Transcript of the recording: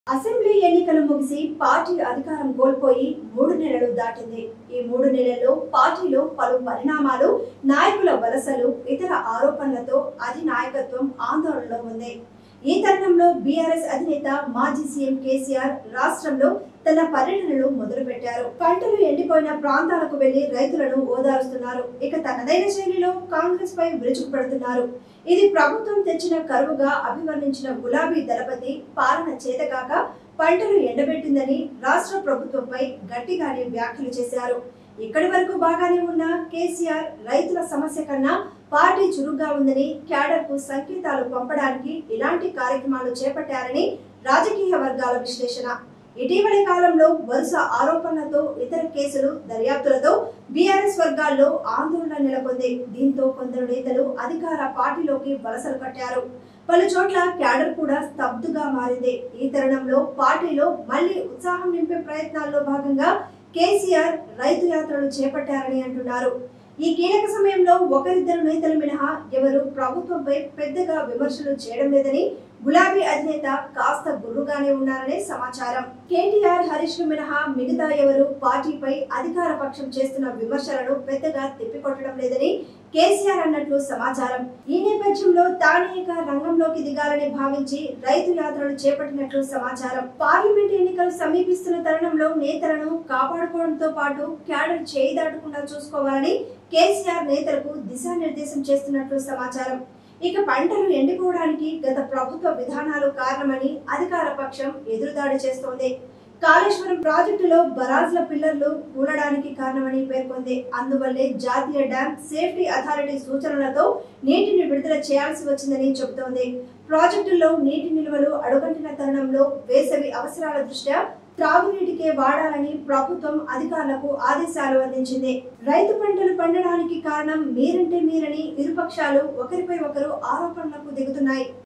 assembly ఎన్నికలు ముగిసి party అధికారం కోల్పోయి మూడు నెలలు దాటింది ఈ మూడు నెలల్లో పార్టీలో పలు పరిణామాలు నాయకుల వలసలు ఇతర ఆరోపణలతో అధినాయకత్వం ఆందోళనలో ఉంది ఈ తరుణంలో బీఆర్ఎస్ అధినేత మాజీ సీఎం కేసీఆర్ రాష్ట్రంలో తన పర్యటనలు మొదలుపెట్టారు పంటలు ఎండిపోయిన ప్రాంతాలకు వెళ్లి రైతులను ఓదారుస్తున్నారు ఇక తనదైన శైలిలో కాంగ్రెస్ పై విరుచుకుపడుతున్నారు ఇది ప్రభుత్వం తెచ్చిన కరువుగా అభివర్ణించిన గులాబీ దళపతి పాలన చేతకాక పంటలు ఎండబెట్టిందని రాష్ట్ర ప్రభుత్వంపై గట్టిగానే వ్యాఖ్యలు చేశారు ఇక్కడి వరకు బాగానే ఉన్న కేసీఆర్ రైతుల సమస్య కన్నా పార్టీ చురుగ్గా ఉందని క్యాడర్ కు సంకేతాలు పంపడానికి ఇలాంటి కార్యక్రమాలు చేపట్టారని రాజకీయ వర్గాల విశ్లేషణ ఇటీవలి కాలంలో వరుస ఆరోపణలతో ఇతర కేసులు దర్యాప్తులతో బీఆర్ఎస్ వర్గాల్లో ఆందోళన నెలకొంది దీంతో కొందరు నేతలు అధికార పార్టీలోకి వలసలు కట్టారు పలు చోట్ల క్యాడర్ కూడా స్తబ్దుగా మారింది ఈ తరుణంలో పార్టీలో మళ్లీ ఉత్సాహం నింపే ప్రయత్నాల్లో భాగంగా కేసీఆర్ రైతు యాత్రలు చేపట్టారని అంటున్నారు ఈ కీలక సమయంలో ఒకరిద్దరు నేతలు మినహా ఎవరు ప్రభుత్వంపై పెద్దగా విమర్శలు చేయడం లేదని గులాబీ అధినేత కాస్త గుర్రుగానే ఉన్నారనే సమాచారం కేటీఆర్ హరీష్ ను మినహా మిగతా ఎవరు పార్టీపై అధికార పక్షం చేస్తున్న విమర్శలను పెద్దగా తిప్పికొట్టడం లేదని కేసీఆర్ అన్నట్లు సమాచారం ఈ నేపథ్యంలో తానే ఇక రంగంలోకి దిగాలని భావించి రైతు యాత్రలు చేపట్టినట్లు సమాచారం పార్లమెంట్ ఎన్నికలు సమీపిస్తున్న తరుణంలో నేతలను కాపాడుకోవడంతో పాటు క్యాడర్ చేయి దాటకుండా చూసుకోవాలని కేసీఆర్ నేతలకు దిశానిర్దేశం చేస్తున్నట్లు సమాచారం ఇక పంటలు ఎండిపోవడానికి గత ప్రభుత్వ విధానాలు కారణమని అధికార పక్షం ఎదురుదాడి చేస్తోంది కాళేశ్వరం ప్రాజెక్టులో బరాజ్ల పిల్లర్లు కూలడానికి కారణమని పేర్కొంది అందువల్లే జాతీయ డ్యాం సేఫ్టీ అథారిటీ సూచనలతో నీటిని విడుదల చేయాల్సి వచ్చిందని చెబుతోంది ప్రాజెక్టుల్లో నీటి నిల్వలు అడుగంటిన తరుణంలో వేసవి అవసరాల దృష్ట్యా త్రాగునీటికే వాడాలని ప్రభుత్వం అధికారులకు ఆదేశాలు అందించింది రైతు పంటలు పండడానికి కారణం మీరంటే మీరని ఇరుపక్షాలు ఒకరిపై ఒకరు ఆరోపణలకు దిగుతున్నాయి